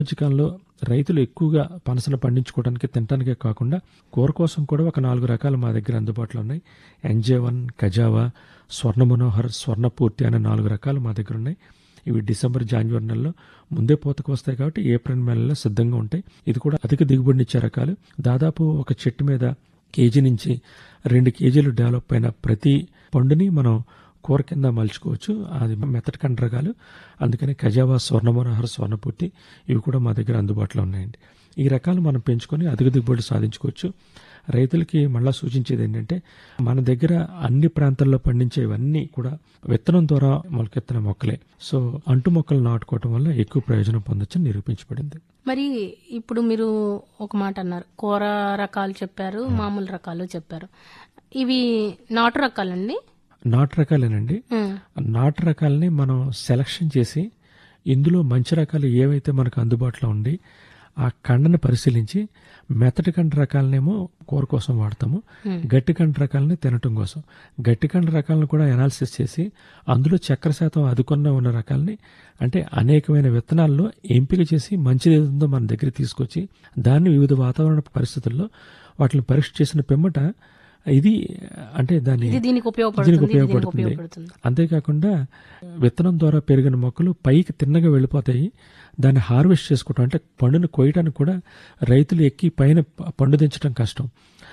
మధ్యకాలంలో రైతులు ఎక్కువగా పనసను పండించుకోవడానికి తినడానికే కాకుండా కూర కోసం కూడా ఒక నాలుగు రకాలు మా దగ్గర అందుబాటులో ఉన్నాయి ఎన్జే వన్ కజావా స్వర్ణ మనోహర్ స్వర్ణపూర్తి అనే నాలుగు రకాలు మా దగ్గర ఉన్నాయి ఇవి డిసెంబర్ జనవరి నెలలో ముందే పూతకు వస్తాయి కాబట్టి ఏప్రిల్ నెలలో సిద్ధంగా ఉంటాయి ఇది కూడా అధిక దిగుబడినిచ్చే రకాలు దాదాపు ఒక చెట్టు మీద కేజీ నుంచి రెండు కేజీలు డెవలప్ అయిన ప్రతి పండుని మనం కూర కింద మలుచుకోవచ్చు అది మెత్తటి కండ రకాలు అందుకని ఖజావా స్వర్ణ మనోహర్ స్వర్ణపూర్తి ఇవి కూడా మా దగ్గర అందుబాటులో ఉన్నాయండి ఈ రకాలు మనం పెంచుకొని అధిక దిగుబడి సాధించుకోవచ్చు రైతులకి మళ్ళా సూచించేది ఏంటంటే మన దగ్గర అన్ని ప్రాంతాల్లో పండించేవన్నీ కూడా విత్తనం ద్వారా మొలకెత్తిన మొక్కలే సో అంటు మొక్కలు నాటుకోవటం వల్ల ఎక్కువ ప్రయోజనం పొందొచ్చని నిరూపించబడింది మరి ఇప్పుడు మీరు ఒక మాట అన్నారు కూర రకాలు చెప్పారు మామూలు రకాలు చెప్పారు ఇవి నాటు రకాలండి నాటు రకాలేనండి ఉమ్, నాటు రకాలని మనం సెలక్షన్ చేసి ఇందులో మంచి రకాలు ఏవైతే మనకు అందుబాటులో ఉండి ఆ కండను పరిశీలించి మెత్తటి కండ రకాలనేమో కూర కోసం వాడతాము గట్టి కండ రకాలని తినటం కోసం గట్టి కండ రకాలను కూడా అనాలిసిస్ చేసి అందులో చక్కెర శాతం అదుకున్న ఉన్న రకాలని అంటే అనేకమైన విత్తనాల్లో ఎంపిక చేసి మంచిది ఏది ఉందో మన దగ్గర తీసుకొచ్చి దాన్ని వివిధ వాతావరణ పరిస్థితుల్లో వాటిని పరీక్ష చేసిన పిమ్మట ఇది అంటే దాని ఇది దీనికి దీనికి ఉపయోగపడుతుంది ఇది దీనికి ఉపయోగపడుతుంది ఉపయోగపడుతుంది అంతేకాకుండా విత్తనం ద్వారా పెరిగిన మొక్కలు పైకి తిన్నగా వెళ్ళిపోతాయి దాన్ని హార్వెస్ట్ చేసుకోవటం అంటే పండును కోయటానికి కూడా రైతులు ఎక్కి పైన ప- పండు దించడం కష్టం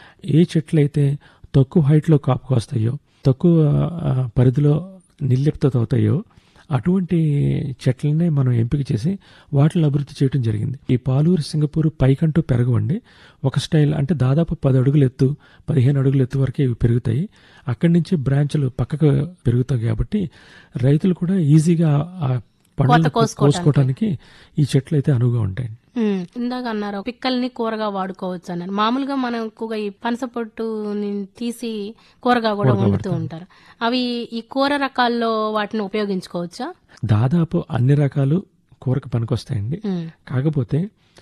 ఏ చెట్లు అయితే తక్కువ హైట్లో కాపుకు వస్తాయో తక్కువ ఆ, పరిధిలో నిర్లిప్తత అవుతాయో అటువంటి చెట్లనే మనం ఎంపిక చేసి వాటిని అభివృద్ధి చేయడం జరిగింది ఈ పాలూరు సింగపూర్ పైకంటూ పెరగవండి ఒక స్టైల్ అంటే దాదాపు పది అడుగులు ఎత్తు పదిహేను అడుగులు ఎత్తు వరకే ఇవి పెరుగుతాయి అక్కడి నుంచి బ్రాంచ్లు పక్కకు పెరుగుతాయి కాబట్టి రైతులు కూడా ఈజీగా ఆ పండ్లను కోసుకోవటానికి. కోసుకోవడానికి ఈ చెట్లు అయితే అనువుగా ఉంటాయండి ఉమ్, ఇందాక అన్నారు పిక్కల్ని కూరగా వాడుకోవచ్చు అన్నారు మామూలుగా మనం ఎక్కువగా ఈ పనస పొట్టుని తీసి కూరగా కూడా వండుతూ ఉంటారు అవి ఈ కూర రకాల్లో వాటిని ఉపయోగించుకోవచ్చా దాదాపు అన్ని రకాలు కూరకు పనికొస్తాయండి ఉమ్, కాకపోతే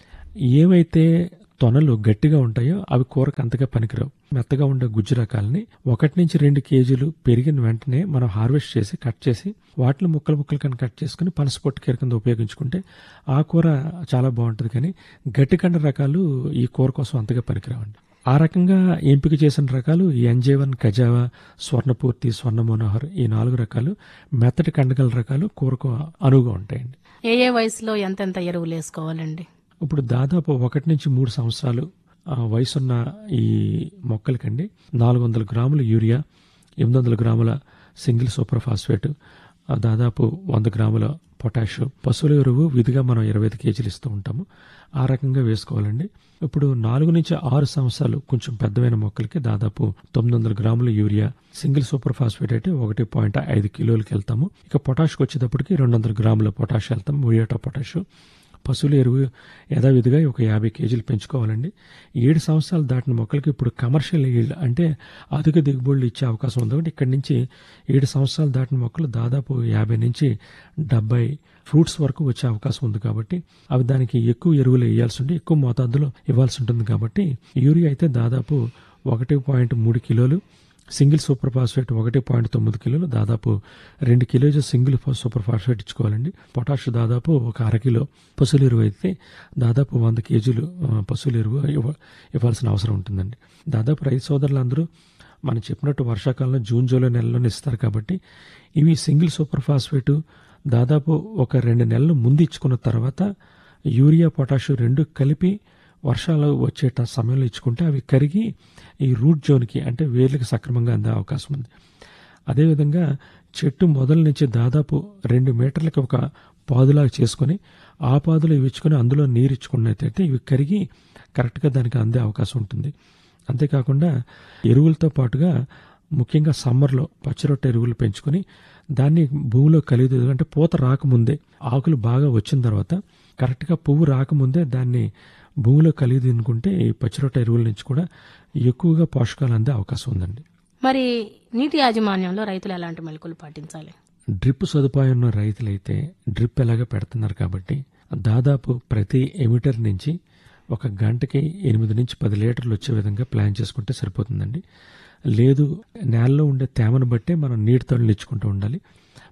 ఏవైతే తొనలు గట్టిగా ఉంటాయో అవి కూరకు అంతగా పనికిరావు మెత్తగా ఉండే గుజ్జు రకాలని ఒకటి నుంచి రెండు కేజీలు పెరిగిన వెంటనే మనం హార్వెస్ట్ చేసి కట్ చేసి వాటిని ముక్కలు ముక్కలు కనుక కట్ చేసుకుని పనసపొట్టు కీర కింద ఉపయోగించుకుంటే ఆ కూర చాలా బాగుంటుంది కానీ గట్టి కండ రకాలు ఈ కూర కోసం అంతగా పనికిరావండి ఆ రకంగా ఎంపిక చేసిన రకాలు ఎన్జేవన్ కజావా స్వర్ణపూర్తి స్వర్ణ మనోహర్ ఈ నాలుగు రకాలు మెత్తటి కండగల రకాలు కూరకు అనువుగా ఉంటాయండి ఏ ఏ వయసులో ఎంతెంత ఎరువులు వేసుకోవాలండి ఇప్పుడు దాదాపు ఒకటి నుంచి మూడు సంవత్సరాలు ఆ, వయసున్న ఈ మొక్కలకండి నాలుగు వందల గ్రాముల యూరియా ఎనిమిది వందల గ్రాముల సింగిల్ సూపర్ ఫాస్ఫేట్ ఆ, దాదాపు వంద గ్రాముల పొటాష్ పశువుల ఎరువు విధిగా మనం ఇరవై ఐదు కేజీలు ఇస్తూ ఉంటాము ఆ రకంగా వేసుకోవాలండి ఇప్పుడు నాలుగు నుంచి ఆరు సంవత్సరాలు కొంచెం పెద్దవైన మొక్కలకి దాదాపు తొమ్మిది వందల గ్రాముల యూరియా సింగిల్ సూపర్ ఫాస్ఫేట్ అయితే ఒకటి పాయింట్ ఐదు కిలోలకి వెళ్తాము ఇక పొటాష్కి వచ్చేటప్పటికి రెండు వందల గ్రాముల పొటాష్ వెళ్తాం ముడియాటా పొటాష్ పశువుల ఎరువు యథావిధిగా ఒక యాభై కేజీలు పెంచుకోవాలండి ఏడు సంవత్సరాలు దాటిన మొక్కలకి ఇప్పుడు కమర్షియల్ ఈల్డ్ అంటే అధిక దిగుబడులు ఇచ్చే అవకాశం ఉంది కాబట్టి ఇక్కడి నుంచి ఏడు సంవత్సరాలు దాటిన మొక్కలు దాదాపు యాభై నుంచి డెబ్బై ఫ్రూట్స్ వరకు వచ్చే అవకాశం ఉంది కాబట్టి అవి దానికి ఎక్కువ ఎరువులు వేయాల్సి ఉంటే ఎక్కువ మోతాదులో ఇవ్వాల్సి ఉంటుంది కాబట్టి యూరియా అయితే దాదాపు ఒకటి పాయింట్ మూడు కిలోలు సింగిల్ సూపర్ ఫాస్ఫేట్ ఒకటి పాయింట్ తొమ్మిది కిలోలు దాదాపు రెండు కిలోలు సింగిల్ ఫా- సూపర్ ఫాస్ఫేట్ ఇచ్చుకోవాలండి పొటాష్ దాదాపు ఒక అర కిలో పశువుల ఎరువు అయితే దాదాపు వంద కేజీలు ఆ, పశువుల ఎరువు ఇవ్వ- ఇవ్వాల్సిన అవసరం ఉంటుందండి దాదాపు రైతు సోదరులందరూ మనం చెప్పినట్టు వర్షాకాలంలో జూన్ జూలై నెలలోనే ఇస్తారు కాబట్టి ఇవి సింగిల్ సూపర్ ఫాస్ఫేట్ దాదాపు ఒక రెండు నెలలు ముందు ఇచ్చుకున్న తర్వాత యూరియా పొటాష్ రెండు కలిపి వర్షాలు వచ్చే ట- సమయంలో ఇచ్చుకుంటే అవి కరిగి ఈ రూట్ జోన్కి అంటే వేర్లకు సక్రమంగా అందే అవకాశం ఉంది అదేవిధంగా చెట్టు మొదల నుంచి దాదాపు రెండు మీటర్లకి ఒక పాదులాగా చేసుకొని ఆ పాదులో ఇవి ఇచ్చుకొని అందులో నీరు ఇచ్చుకున్నట్టయితే ఇవి కరిగి కరెక్ట్గా దానికి అందే అవకాశం ఉంటుంది అంతేకాకుండా ఎరువులతో పాటుగా ముఖ్యంగా సమ్మర్లో పచ్చిరొట్ట ఎరువులు పెంచుకొని దాన్ని భూమిలో కలిగి అంటే పూత రాకముందే ఆకులు బాగా వచ్చిన తర్వాత కరెక్ట్గా పువ్వు రాకముందే దాన్ని భూమిలో కలిగి తినుకుంటే ఈ పచ్చిరొట్ట ఎరువుల నుంచి కూడా ఎక్కువగా పోషకాలు అందే అవకాశం ఉందండి మరి నీటి యాజమాన్యంలో రైతులు ఎలాంటి మెలకులు పాటించాలి డ్రిప్ సదుపాయం ఉన్న రైతులైతే డ్రిప్ ఎలాగ పెడుతున్నారు కాబట్టి దాదాపు ప్రతి ఎమిటర్ నుంచి ఒక గంటకి ఎనిమిది నుంచి పది లీటర్లు వచ్చే విధంగా ప్లాన్ చేసుకుంటే సరిపోతుందండి లేదు నేలలో ఉండే తేమను బట్టే మనం నీటి తడులు ఇచ్చుకుంటూ ఉండాలి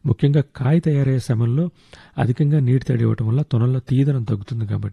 ముఖ్యంగా కాయ తయారయ్యే సమయంలో అధికంగా నీటి తడి ఇవ్వటం వల్ల తొనల్లో తీయదనం తగ్గుతుంది కాబట్టి